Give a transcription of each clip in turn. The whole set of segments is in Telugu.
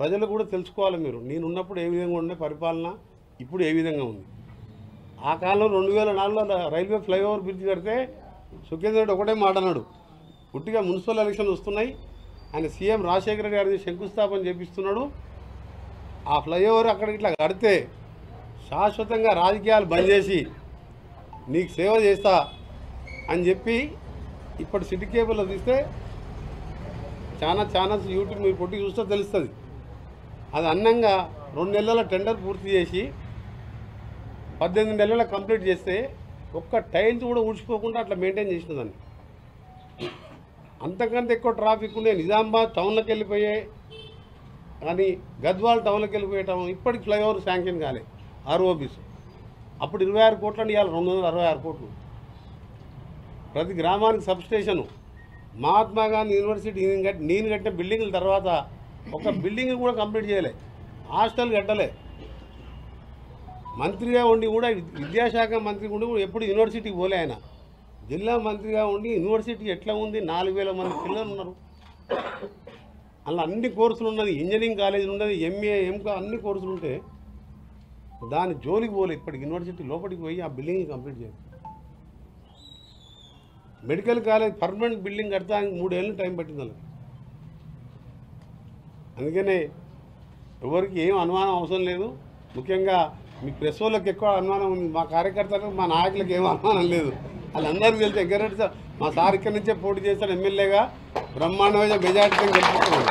ప్రజలు కూడా తెలుసుకోవాలి మీరు నేను ఉన్నప్పుడు ఏ విధంగా ఉండే పరిపాలన ఇప్పుడు ఏ విధంగా ఉంది ఆ కాలంలో రెండు వేల నాలుగులో రైల్వే ఫ్లైఓవర్ బ్రిడ్జ్ కడితే సుఖేంద్ర రెడ్డి ఒకటే మాట అన్నాడు పుట్టిగా మున్సిపల్ ఎలక్షన్ వస్తున్నాయి ఆయన సీఎం రాజశేఖర రెడ్డి గారిని శంకుస్థాపన చేపిస్తున్నాడు ఆ ఫ్లైఓవర్ అక్కడ ఇట్లా కడితే శాశ్వతంగా రాజకీయాలు బంద్ చేసి నీకు సేవ చేస్తా అని చెప్పి ఇప్పుడు సిటీ కేబుల్లో తీస్తే చాలా ఛానల్స్ యూట్యూబ్ మీరు కొట్టి చూస్తే తెలుస్తుంది అది అన్నంగా రెండు నెలల టెండర్ పూర్తి చేసి పద్దెనిమిది నెలల కంప్లీట్ చేస్తే ఒక్క టైల్స్ కూడా ఊడ్చిపోకుండా అట్లా మెయింటైన్ చేసినదాన్ని అంతకంటే ఎక్కువ ట్రాఫిక్ ఉండే నిజామాబాద్ టౌన్లోకి వెళ్ళిపోయే కానీ గద్వాల్ టౌన్లోకి వెళ్ళిపోయే టౌన్ ఇప్పటికి ఫ్లైఓవర్ శాంక్షన్ కాలే ఆర్ఓబీస్ అప్పుడు ఇరవై ఆరు కోట్లు అంటే ఇవాళ రెండు వందల అరవై ఆరు కోట్లు ప్రతి గ్రామానికి substation Mahatma Gandhi university నేను కట్టి నేను కట్టిన బిల్డింగ్ల తర్వాత ఒక బిల్డింగ్ కూడా కంప్లీట్ చేయలే హాస్టల్ కట్టలే మంత్రిగా ఉండి కూడా విద్యాశాఖ మంత్రి ఉండి కూడా ఎప్పుడు యూనివర్సిటీకి పోలే ఆయన జిల్లా మంత్రిగా ఉండి యూనివర్సిటీ ఎట్లా ఉంది నాలుగు వేల మంది పిల్లలు ఉన్నారు అలా అన్ని కోర్సులు ఉన్నది ఇంజనీరింగ్ కాలేజీలు ఉన్నది ఎంఏ ఎంకా అన్ని కోర్సులు ఉంటే దాని జోలికి పోలే ఇప్పటికి యూనివర్సిటీ లోపలికి పోయి ఆ బిల్డింగ్ కంప్లీట్ చేయాలి మెడికల్ కాలేజ్ పర్మనెంట్ బిల్డింగ్ కడతానికి మూడేళ్ళు టైం పట్టింది వాళ్ళకి అందుకనే ఎవరికి ఏం అనుమానం అవసరం లేదు ముఖ్యంగా మీ ప్రెస్ వాళ్ళకి ఎక్కువ అనుమానం ఉంది మా కార్యకర్తలకు మా నాయకులకు ఏం అనుమానం లేదు వాళ్ళందరికీ తెలిసి ఎగ్గరెడ్డి సార్ మా సార్ ఇక్కడి నుంచే పోటీ చేస్తాడు ఎమ్మెల్యేగా బ్రహ్మాండమైన మెజార్టీతో గెలిపిస్తున్నాడు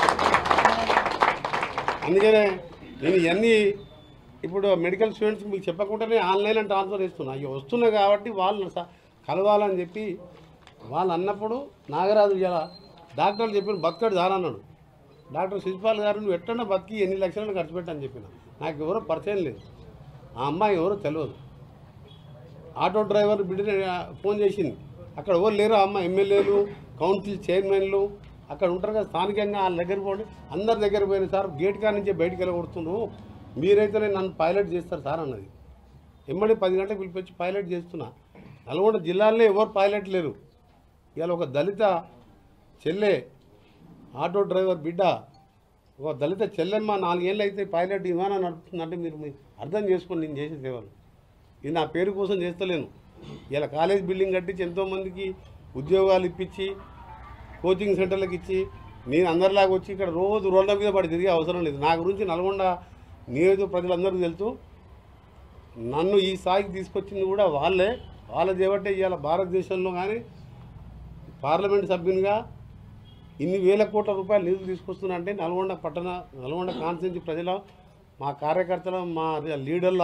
అందుకనే నేను ఇవన్నీ ఇప్పుడు మెడికల్ స్టూడెంట్స్కి మీకు చెప్పకుండానే ఆన్లైన్లో ట్రాన్స్ఫర్ చేస్తున్నా అవి వస్తున్నాయి కాబట్టి వాళ్ళు స- కలవాలని చెప్పి వాళ్ళు అన్నప్పుడు నాగరాజు ఇలా డాక్టర్లు చెప్పిన బతకడు చాలన్నాడు డాక్టర్ శిశుపాల్ గారు నువ్వు ఎట్టన్నా బతికి ఎన్ని లక్షలను ఖర్చు పెట్టని చెప్పిన నాకు ఎవరో పరిచయం లేదు ఆ అమ్మాయి ఎవరో తెలియదు ఆటో డ్రైవర్ బిడ్డని ఫోన్ చేసింది అక్కడ ఎవరు లేరు ఆ అమ్మాయి ఎమ్మెల్యేలు కౌన్సిల్ చైర్మన్లు అక్కడ ఉంటారు కదా స్థానికంగా వాళ్ళ దగ్గర పోండి అందరి దగ్గర పోయిన సార్ గేట్ కాడ నుంచే బయటికి వెళ్ళగొడుతున్నావు మీరైతేనే నన్ను పైలట్ చేస్తారు సార్ అన్నది ఎమ్మడి పది గంటలకు పిలిపించి పైలట్ చేస్తున్నా నల్గొండ జిల్లాలో ఎవరు పైలట్ లేరు ఇవాళ ఒక దళిత చెల్లె ఆటో డ్రైవర్ బిడ్డ ఒక దళిత చెల్లెమ్మ నాలుగేళ్ళు అయితే పైలట్ విమానం నడుపుతుందంటే మీరు మీ- అర్థం చేసుకోండి నేను చేసే సేవలు ఇది నా పేరు కోసం చేస్తలేను ఇలా కాలేజ్ బిల్డింగ్ కట్టించి ఎంతోమందికి ఉద్యోగాలు ఇప్పించి కోచింగ్ సెంటర్లకు ఇచ్చి నేను అందరిలాగా వచ్చి ఇక్కడ రోజు రోడ్ల మీద పడి తిరిగే అవసరం లేదు నా గురించి నల్గొండ నియోజక ప్రజలందరికీ తెలుసు నన్ను ఈ స్థాయికి తీసుకొచ్చింది కూడా వాళ్ళే వాళ్ళ చేపట్టే ఇవాళ భారతదేశంలో కానీ పార్లమెంట్ సభ్యునిగా ఇన్ని వేల కోట్ల రూపాయలు నిధులు తీసుకొస్తున్నా అంటే నల్గొండ పట్టణ నల్గొండ కాన్స్టిట్యూన్సీ ప్రజల మా కార్యకర్తల మా లీడర్ల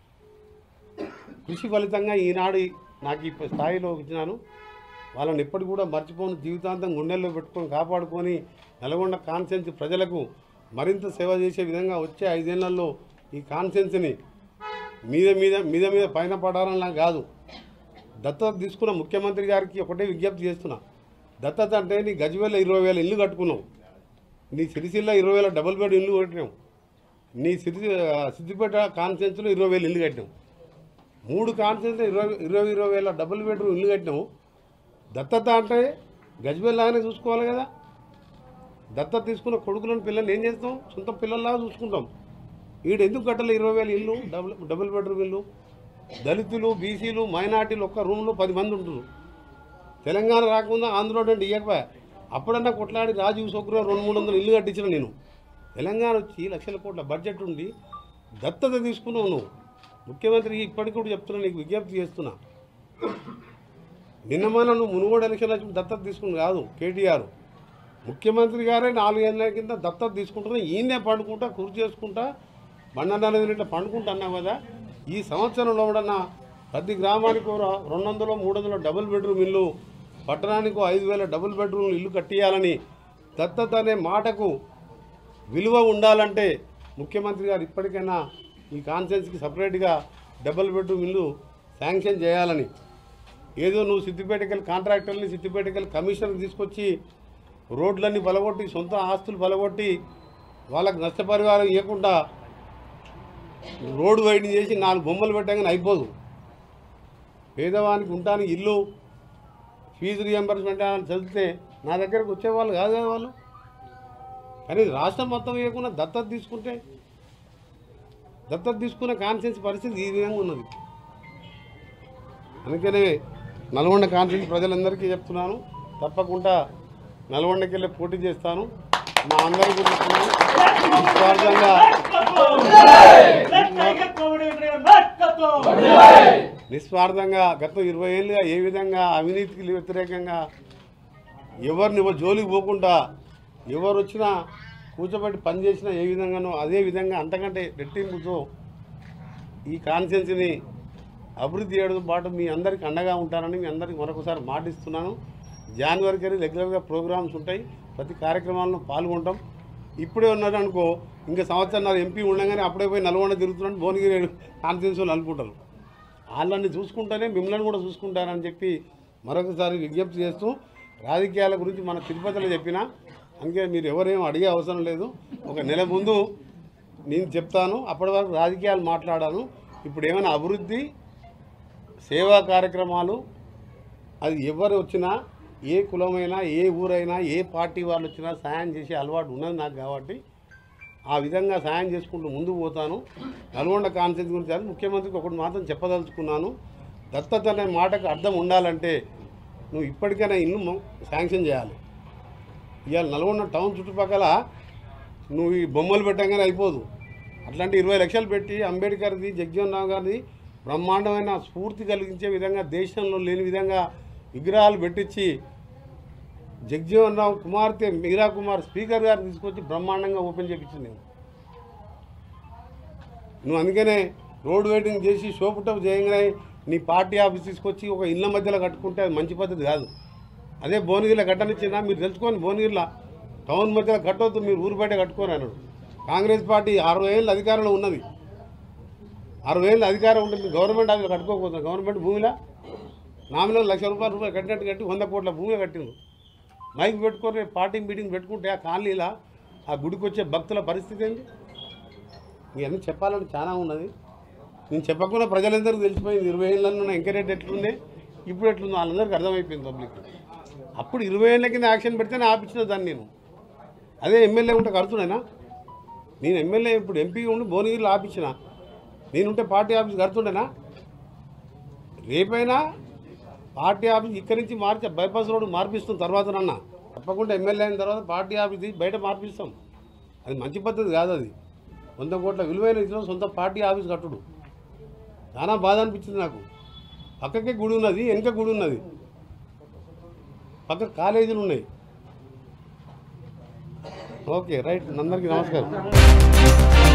కృషి ఫలితంగా ఈనాడు నాకు ఈ స్థాయిలో వచ్చినాను వాళ్ళని ఎప్పటికి కూడా మర్చిపోని జీవితాంతం గుండెల్లో పెట్టుకొని కాపాడుకొని నల్గొండ కాన్స్టిట్యూన్సీ ప్రజలకు మరింత సేవ చేసే విధంగా వచ్చే ఐదేళ్లలో ఈ కాన్స్టిట్యూన్సీని మీద మీద మీద మీద పైన పడాలన్నా కాదు దత్తత తీసుకున్న ముఖ్యమంత్రి గారికి ఒకటే విజ్ఞప్తి చేస్తున్నా దత్తత అంటే నీ గజ్వేల ఇరవై వేల ఇల్లు కట్టుకున్నావు నీ సిరిసిల్ల ఇరవై వేల డబుల్ బెడ్ ఇల్లు కట్టినావు నీ సిరి సిద్దిపేట కాన్స్టిట్యూన్సీలో ఇరవై వేలు ఇల్లు కట్టినావు మూడు కాన్స్టిట్యూన్సీ ఇరవై ఇరవై ఇరవై వేల డబుల్ బెడ్రూమ్ ఇల్లు కట్టినావు దత్తత అంటే గజ్వేల్ లాగానే చూసుకోవాలి కదా దత్తత తీసుకున్న కొడుకులను పిల్లల్ని ఏం చేస్తాం సొంత పిల్లల్లాగా చూసుకుంటాం ఈడు ఎందుకు కట్టలే ఇరవై వేల ఇల్లు డబుల్ డబుల్ బెడ్రూమ్ ఇల్లు దళితులు బీసీలు మైనార్టీలు ఒక్క రూమ్లో పది మంది ఉంటున్నారు తెలంగాణ రాకుండా ఆంధ్రలో నుండి ఇవ్వకపోయా అప్పుడన్నా కొట్లాడి రాజీవ్ సోగ్రా రెండు మూడు వందలు ఇల్లు కట్టించిన నేను తెలంగాణ వచ్చి లక్షల కోట్ల బడ్జెట్ ఉండి దత్తత తీసుకున్నావు నువ్వు ముఖ్యమంత్రికి ఇప్పటికి కూడా చెప్తున్నా నీకు విజ్ఞప్తి చేస్తున్నా నిన్న మన నువ్వు మునుగోడు ఎలక్షన్ వచ్చి దత్తత తీసుకుని కాదు కేటీఆర్ ముఖ్యమంత్రి గారే నాలుగేళ్ల కింద దత్తత తీసుకుంటున్నా ఈయనే పండుకుంటా కుర్చీ చేసుకుంటా బండనాలు ఇట్లా పండుకుంటా అన్నావు కదా ఈ సంవత్సరంలో కూడా ప్రతి గ్రామానికి ఒక రెండు వందలు మూడు వందల డబుల్ బెడ్రూమ్ ఇల్లు పట్టణానికి ఐదు వేల డబుల్ బెడ్రూమ్ ఇల్లు కట్టియాలని దత్తత అనే మాటకు విలువ ఉండాలంటే ముఖ్యమంత్రి గారు ఇప్పటికైనా ఈ కాన్ఫరెన్స్కి సపరేట్గా డబుల్ బెడ్రూమ్ ఇల్లు శాంక్షన్ చేయాలని ఏదో నువ్వు సిద్దిపేటకెళ్ళి కాంట్రాక్టర్ని సిద్దిపేటకెళ్ళి కమిషనర్ తీసుకొచ్చి రోడ్లన్నీ బలగొట్టి సొంత ఆస్తులు బలగొట్టి వాళ్ళకి నష్టపరిహారం ఇవ్వకుండా రోడ్డు వైడింగ్ చేసి నాలుగు బొమ్మలు పెట్టగానే అయిపోదు పేదవానికి ఉంటానికి ఇల్లు ఫీజు రియంబర్స్మెంట్ అని చదివితే నా దగ్గరకు వచ్చేవాళ్ళు కాదు కదా వాళ్ళు కానీ రాష్ట్రం మొత్తం వేయకుండా దత్తత తీసుకుంటే దత్తత తీసుకునే కాన్షియన్స్ పరిస్థితి ఈ విధంగా ఉన్నది అందుకనే నల్గొండ కాన్ఫరెన్స్ ప్రజలందరికీ చెప్తున్నాను తప్పకుండా నల్గొండకి వెళ్ళి పోటీ చేస్తాను మా అందరికీ చెప్తున్నాను నిస్వార్థంగా నిస్వార్థంగా గత ఇరవై ఏళ్ళుగా ఏ విధంగా అవినీతికి వ్యతిరేకంగా ఎవరిని ఎవరు జోలికి పోకుండా ఎవరు వచ్చినా కూర్చోబెట్టి పనిచేసినా ఏ విధంగానో అదే విధంగా అంతకంటే రెట్టింపుతో ఈ కాన్షియన్స్ని అభివృద్ధి చేయడం పాటు మీ అందరికి అండగా ఉంటానని మీ అందరికి మరొకసారి మాటిస్తున్నాను జనవరికి వెళ్ళి రెగ్యులర్గా ప్రోగ్రామ్స్ ఉంటాయి ప్రతి కార్యక్రమాల్లో పాల్గొంటాం ఇప్పుడే ఉన్నారు అనుకో ఇంకా సంవత్సరం ఎంపీ ఉండగానే అప్పుడే పోయి నల్గొండ తిరుగుతున్నాను భువనగిరి కాన్ఫరెన్స్ వాళ్ళు అనుకుంటారు వాళ్ళని చూసుకుంటేనే మిమ్మల్ని కూడా చూసుకుంటారని చెప్పి మరొకసారి విజ్ఞప్తి చేస్తూ రాజకీయాల గురించి మన తిరుపతిలో చెప్పిన అందుకే మీరు ఎవరేం అడిగే అవసరం లేదు ఒక నెల ముందు నేను చెప్తాను అప్పటి వరకు రాజకీయాలు మాట్లాడాను ఇప్పుడు ఏమైనా అభివృద్ధి సేవా కార్యక్రమాలు అది ఎవరు వచ్చినా ఏ కులమైనా ఏ ఊరైనా ఏ పార్టీ వాళ్ళు వచ్చినా సాయం చేసే అలవాటు ఉన్నది నాకు కాబట్టి ఆ విధంగా సాయం చేసుకుంటూ ముందుకు పోతాను నల్గొండ కాన్సెన్స్ గురించి అది ముఖ్యమంత్రికి ఒకటి మాత్రం చెప్పదలుచుకున్నాను దత్తత అనే మాటకు అర్థం ఉండాలంటే నువ్వు ఇప్పటికైనా ఇల్లు మొ- శాంక్షన్ చేయాలి ఇవాళ నల్గొండ టౌన్ చుట్టుపక్కల నువ్వు ఈ బొమ్మలు పెట్టంగానే అయిపోదు అట్లాంటి ఇరవై లక్షలు పెట్టి అంబేద్కర్ది జగ్జీవన్ రావు గారిది బ్రహ్మాండమైన స్ఫూర్తి కలిగించే విధంగా దేశంలో లేని విధంగా విగ్రహాలు పెట్టించి జగ్జీవన్ రావు కుమార్తె మీరా కుమార్ స్పీకర్ గారు తీసుకొచ్చి బ్రహ్మాండంగా ఓపెన్ చేయించింది నువ్వు అందుకనే రోడ్ వెయిటింగ్ చేసి షోపుటప్ చేయగానే నీ పార్టీ ఆఫీస్ తీసుకొచ్చి ఒక ఇళ్ళ మధ్యలో కట్టుకుంటే అది మంచి పద్ధతి కాదు అదే భువనగిరిలో కట్టనిచ్చినా మీరు తెలుసుకోండి భువనగిరిలో టౌన్ మధ్యలో కట్టవద్దు మీరు ఊరు బయట కట్టుకోరు అన్నాడు కాంగ్రెస్ పార్టీ అరవై ఏళ్ళు అధికారంలో ఉన్నది అరవై ఏళ్ళు అధికారం ఉంటుంది గవర్నమెంట్ అది కట్టుకోకపోతుంది గవర్నమెంట్ భూమిలో నామినల్ లక్ష రూపాయల రూపాయలు కట్టినట్టు కట్టి వంద కోట్ల భూమి కట్టింది మైక్ పెట్టుకొని పార్టీ మీటింగ్ పెట్టుకుంటే ఆ కాలనీలా ఆ గుడికి వచ్చే భక్తుల పరిస్థితి ఏంటి ఇవన్నీ చెప్పాలని చాలా ఉన్నది నేను చెప్పకుండా ప్రజలందరికీ తెలిసిపోయింది ఇరవై ఏళ్ళలో ఎంకరేట్ ఎట్లుంది ఇప్పుడు ఎట్లుందో వాళ్ళందరికీ అర్థమైపోయింది పబ్లిక్ అప్పుడు ఇరవై ఏళ్ళ కింద యాక్షన్ పెడితేనే ఆపించిన దాన్ని నేను అదే ఎమ్మెల్యే ఉంటే కడుతున్నానా నేను ఎమ్మెల్యే ఇప్పుడు ఎంపీగా ఉండి భువనగిరిలో ఆపించిన నేనుంటే పార్టీ ఆఫీస్ కడుతుండేనా రేపైనా పార్టీ ఆఫీస్ ఇక్కడి నుంచి మార్చి బైపాస్ రోడ్ మార్పిస్తాం తర్వాతనన్నా తప్పకుండా ఎమ్మెల్యే అయిన తర్వాత పార్టీ ఆఫీస్ తీసి బయట మార్పిస్తాం అది మంచి పద్ధతి కాదు అది వంద కోట్ల విలువైన ఇదిలో సొంత పార్టీ ఆఫీస్ కట్టుడు చాలా బాధ అనిపించింది నాకు పక్కకే గుడి ఉన్నది వెనక గుడి ఉన్నది పక్క కాలేజీలు ఉన్నాయి ఓకే రైట్ అందరికీ నమస్కారం